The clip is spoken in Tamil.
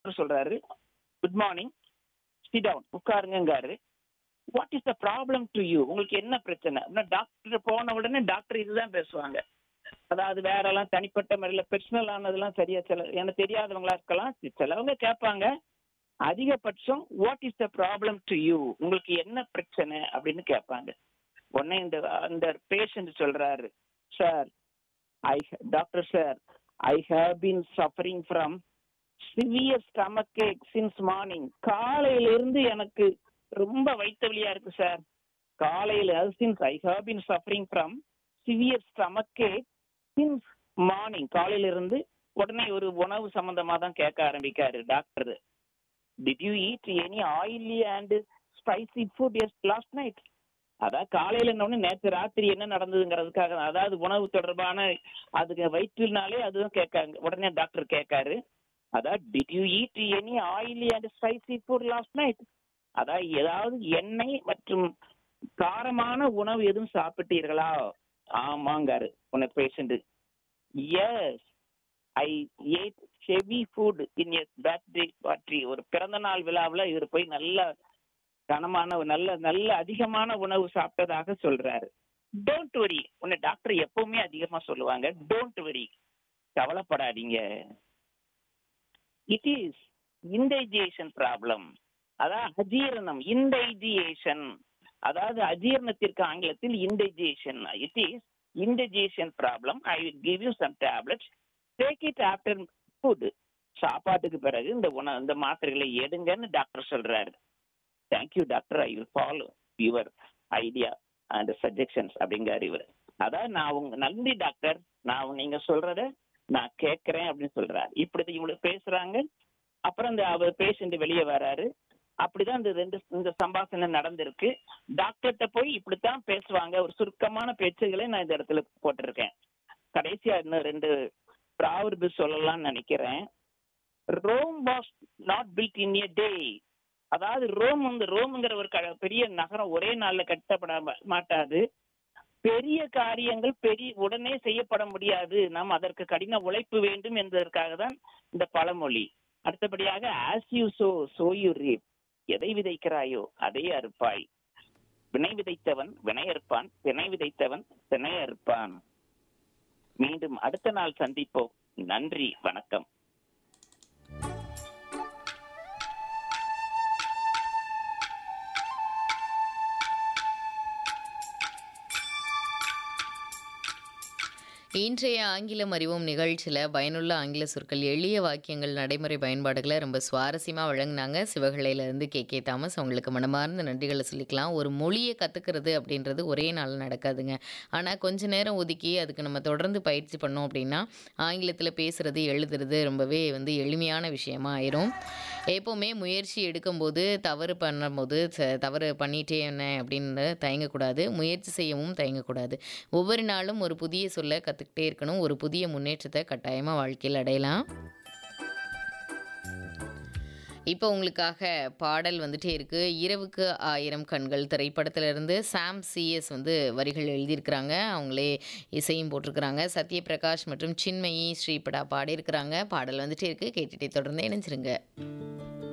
டாக்டர் சொல்றாரு குட் மார்னிங் சிட் டவுன் உட்காருங்காரு what is the problem to you உங்களுக்கு என்ன பிரச்சனை டாக்டர் போன உடனே டாக்டர் இதுதான் பேசுவாங்க அதாவது வேற எல்லாம் தனிப்பட்ட முறையில் பெர்சனல் ஆனதெல்லாம் சரியா சில எனக்கு தெரியாதவங்களா இருக்கலாம் சிலவங்க கேட்பாங்க அதிகபட்சம் what is the problem to you உங்களுக்கு என்ன பிரச்சனை அப்படின்னு கேட்பாங்க உடனே இந்த அந்த பேஷண்ட் சொல்றாரு sir I doctor sir I have been suffering from severe stomach ache since morning காலையில இருந்து எனக்கு ரொம்ப வயிற்று வலியா இருக்கு சார் காலையில since I have been suffering from severe stomach ache since morning காலையில இருந்து உடனே ஒரு உணவு சம்பந்தமா தான் கேட்க ஆரம்பிக்காரு doctor did you eat any oily and spicy food yes last night அதான் காலையில இன்னொன்னு நேற்று ராத்திரி என்ன நடந்ததுங்கிறதுக்காக அதாவது உணவு தொடர்பான அதுக்கு வயிற்றுனாலே அதுவும் கேட்காங்க உடனே டாக்டர் கேட்காரு அதான் did you eat any oily and spicy food last night அதான் ஏதாவது எண்ணெய் மற்றும் காரமான உணவு எதுவும் சாப்பிட்டீர்களா ஆமாங்காரு உன்னை patient yes I ate heavy food in his birthday party ஒரு பிறந்த நாள் விழாவில் இவர் போய் நல்ல கனமான நல்ல நல்ல அதிகமான உணவு சாப்பிட்டதாக சொல்றாரு டோன்ட் வரி உன்னை டாக்டர் எப்பவுமே அதிகமா சொல்லுவாங்க டோன்ட் வரி கவலைப்படாதீங்க இட் இஸ் இன்டைஜேஷன் ப்ராப்ளம் அதான் அஜீரணம் இன்டைஜியேஷன் அதாவது அஜீரணத்திற்கு ஆங்கிலத்தில் indigestion it is indigestion problem I will give you some tablets take it after food சாப்பாட்டுக்கு பிறகு இந்த உணவு இந்த மாத்திரைகளை எடுங்கன்னு டாக்டர் சொல்றாரு thank you doctor I will follow your idea and suggestions அப்படிங்காரு இவர் அதான் நான் உங்க நன்றி டாக்டர் நான் நீங்க சொல்றத நான் கேட்கறேன் அப்படின்னு சொல்றாரு இப்படி இவ்வளவு பேசுறாங்க அப்புறம் இந்த அவர் பேஷண்ட் வெளியே வராரு அப்படிதான் இந்த ரெண்டு இந்த சம்பாஷணை நடந்திருக்கு டாக்டர்கிட்ட போய் இப்படித்தான் பேசுவாங்க ஒரு சுருக்கமான பேச்சுகளை நான் இந்த இடத்துல போட்டிருக்கேன் கடைசியா இன்னும் ரெண்டு ப்ராவர்பு சொல்லலாம்னு நினைக்கிறேன் Rome was not built in a day அதாவது ரோம் வந்து ரோம்ங்கிற ஒரு க- பெரிய நகரம் ஒரே நாள்ல கட்டப்பட ம- மாட்டாது பெரிய காரியங்கள் பெரிய உடனே செய்யப்பட முடியாது நாம் அதற்கு கடின உழைப்பு வேண்டும் என்பதற்காக தான் இந்த பழமொழி அடுத்தபடியாக as you sow so you reap எதை விதைக்கிறாயோ அதை அறுப்பாய் வினை விதைத்தவன் வினை அறுப்பான் திணை விதைத்தவன் திணை அறுப்பான் மீண்டும் அடுத்த நாள் சந்திப்போம் நன்றி வணக்கம் இன்றைய ஆங்கிலம் அறிவோம் நிகழ்ச்சியில் பயனுள்ள ஆங்கில சொற்கள் எளிய வாக்கியங்கள் நடைமுறை பயன்பாடுகளை ரொம்ப சுவாரஸ்யமாக வழங்கினாங்க சிவகலையிலேருந்து கே கே தாமஸ் அவங்களுக்கு மனமார்ந்த நன்றிகளை சொல்லிக்கலாம் ஒரு மொழியை கற்றுக்கிறது அப்படின்றது ஒரே நாளில் நடக்காதுங்க ஆனால் கொஞ்ச நேரம் ஒதுக்கி அதுக்கு நம்ம தொடர்ந்து பயிற்சி பண்ணோம் அப்படின்னா ஆங்கிலத்தில் பேசுகிறது எழுதுறது ரொம்பவே வந்து எளிமையான விஷயமா ஆயிரும் எப்போவுமே முயற்சி எடுக்கும்போது தவறு பண்ணும்போது ச- தவறு பண்ணிட்டே என்ன அப்படின்னு தயங்கக்கூடாது முயற்சி செய்யவும் தயங்கக்கூடாது ஒவ்வொரு நாளும் ஒரு புதிய சொல்ல கற்றுக்கிட்டே இருக்கணும் ஒரு புதிய முன்னேற்றத்தை கட்டாயமாக வாழ்க்கையில் அடையலாம் இப்போ உங்களுக்காக பாடல் வந்துட்டே இருக்கு இரவுக்கு ஆயிரம் கண்கள் திரைப்படத்திலிருந்து சாம் சிஎஸ் வந்து வரிகள் எழுதியிருக்கிறாங்க அவங்களே இசையும் போட்டிருக்கிறாங்க சத்யபிரகாஷ் மற்றும் சின்மயி ஸ்ரீபடா பாடியிருக்கிறாங்க பாடல் வந்துட்டே இருக்கு கேட்டுட்டே தொடர்ந்து இணைஞ்சிருங்க